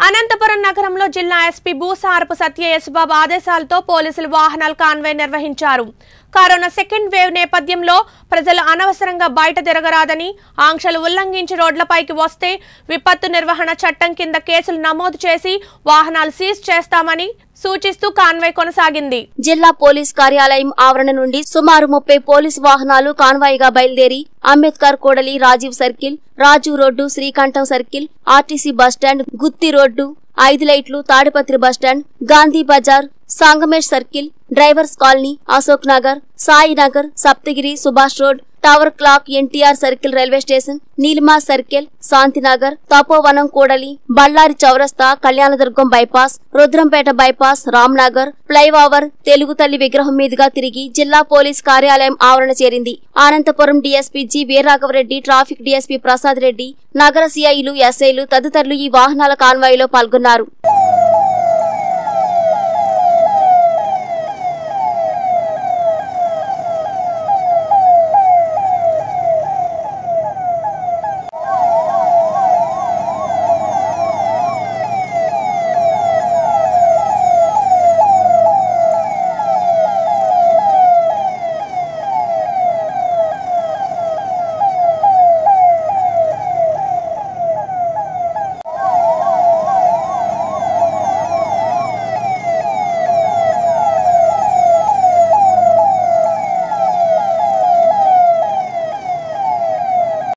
అనంతపురం నగరంలో జిల్లా ఎస్పీ భూసారపు సత్య యశబాబు ఆదేశాలతో పోలీసులు వాహనాల కాన్వాయ్ నిర్వహించారు కరోనా సెకండ్ వేవ్ నేపథ్యంలో ప్రజలు అనవసరంగా బయట తిరగరాదని ఆంక్షలు ఉల్లంఘించి రోడ్లపైకి వస్తే విపత్తు నిర్వహణ చట్టం కింద కేసులు నమోదు చేసి వాహనాలు సీజ్ చేస్తామని సూచిస్తూ కాన్వాయ్ కొనసాగింది జిల్లా పోలీస్ కార్యాలయం ఆవరణ నుండి సుమారు ముప్పై పోలీస్ వాహనాలు కాన్వాయ్గా బయలుదేరి అంబేద్కర్ కోడలి Rajiv circle Raju road Srikantham circle RTC bus stand Gutti road ఐదు లైట్లు Tadipatri bus stand Gandhi Bazar Sangamesh circle drivers colony Ashok Nagar Sai Nagar Saptagiri Subhash road tower clock NTR circle railway station Neelima circle Shantinagar Tapovanam కూడలి బళ్ళారి చౌరస్తా Kalyanadurgam bypass Rudrampeta bypass Ramnagar flyover Telugu తల్లి విగ్రహం మీదుగా తిరిగి జిల్లా పోలీస్ కార్యాలయం ఆవరణ చేరింది Anantapuram DSP G Veeraraghavareddy traffic DSP Prasad Reddy నగర సిఐలు ఎస్ఐలు తదితరులు ఈ వాహనాల కాన్వాయ్లో పాల్గొన్నారు